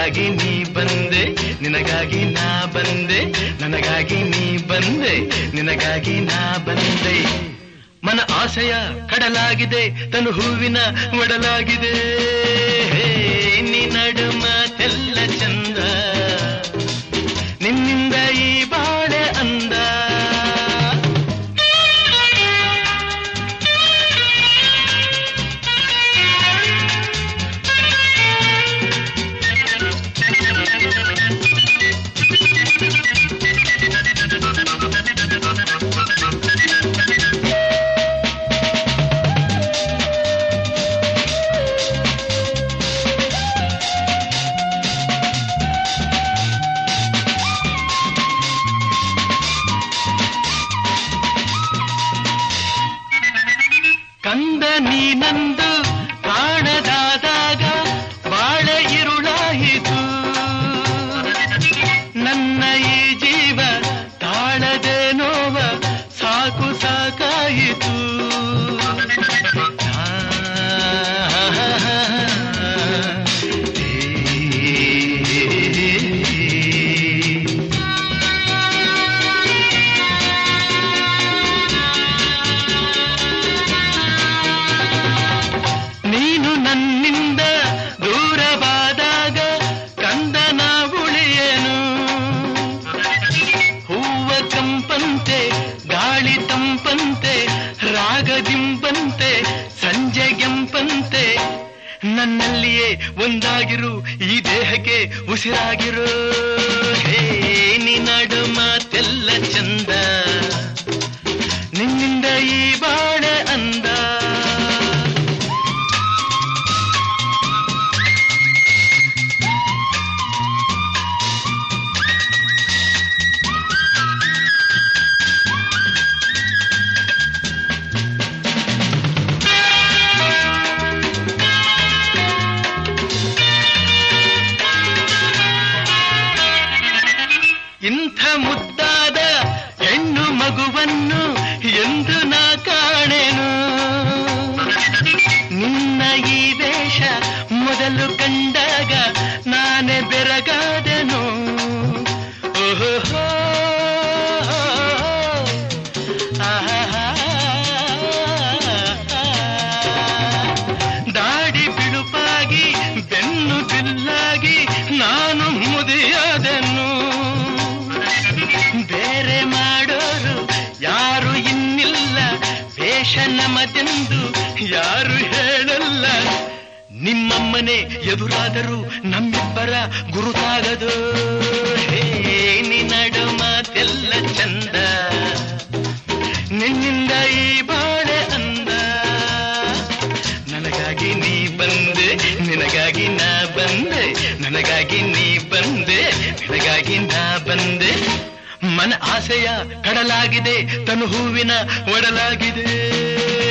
ನನಗಾಗಿ ನೀ ಬಂದೆ ನಿನಗಾಗಿ ನಾ ಬಂದೆ ನನಗಾಗಿ ನೀ ಬಂದೆ ನಿನಗಾಗಿ ನಾ ಬಂದೆ ಮನ ಆಸೆಯ ಕಡಲಾಗಿದೆ ತನು ಹೂವಿನ ಒಡಲಾಗಿದೆ ಹೇ, ನೀ ನಡು ಮಾತೆಲ್ಲ ಚಂದ ನಿನ್ನಿಂದ ಈ ಬಾಳೆ ಅಂದ ಕಂದ ನೀನಂದು ಕಾಣದಾದಾಗ ಬಾಳೆ ಇರುಳಾಯಿತು ನನ್ನ ಈ ಜೀವ ತಾಳದೆ ನೋವ ಸಾಕು ಸಾಕಾಯಿತು ನೀನು ನನ್ನಿಂದ ದೂರವಾದಾಗ ಕಂದನ ಉಳಿಯನು ಹೂವ ಕಂಪಂತೆ ಗಾಳಿ ತಂಪಂತೆ ರಾಗದಿಂಪಂತೆ ಸಂಜೆ ಗೆಂಪಂತೆ ನನ್ನಲ್ಲಿಯೇ ಒಂದಾಗಿರು ಈ ದೇಹಕ್ಕೆ ಉಸಿರಾಗಿರು ಹೇ ನಿನ್ನಡು ಮಾತೆಲ್ಲ ಚಂದ ನಿನ್ನಿಂದ ಈ ಬಾಳೆ ಅಂದ ಇಂಥ ಮುದ್ದಾದ ಹೆಣ್ಣು ಮಗುವನ್ನು ಎಂದು ನಾ ಕಾಣೆನು ನಿನ್ನ ಈ ವೇಷ ಮೊದಲು ಕಂಡಾಗ ನಾನೇ ಬೆರಗಾದೆನು ಓಹೋ ದಾಡಿ ಬಿಳುಪಾಗಿ ಬೆನ್ನು ಬಿಲ್ಲಾಗಿ ನಾನು ಮುದಿಯಾದೆನು ಬೇರೆ ಮಾಡೋರು ಯಾರು ಇನ್ನಿಲ್ಲ ವೇಷ ನಮದೆಂದು ಯಾರು ಹೇಳಲ್ಲ ನಿಮ್ಮಮ್ಮನೆ ಎದುರಾದರೂ ನಮ್ಮಿಬ್ಬರ ಗುರುತಾಗದು ಹೇ ನಿನ್ನಡು ಮಾತೆಲ್ಲ ಚಂದ ನಿನ್ನಿಂದ ಈ ಬಾಳೆ ಅಂದ ನನಗಾಗಿ ನೀ ಬಂದೆ ನಿನಗಾಗಿ ನಾ ಬಂದೆ ನನಗಾಗಿ ನೀ ಬಂದೆ ನಿನಗಾಗಿ ನಾ ಬಂದೆ ಮನ ಆಸೆಯ ಕಡಲಾಗಿದೆ ತನು ಹೂವಿನ ಒಡಲಾಗಿದೆ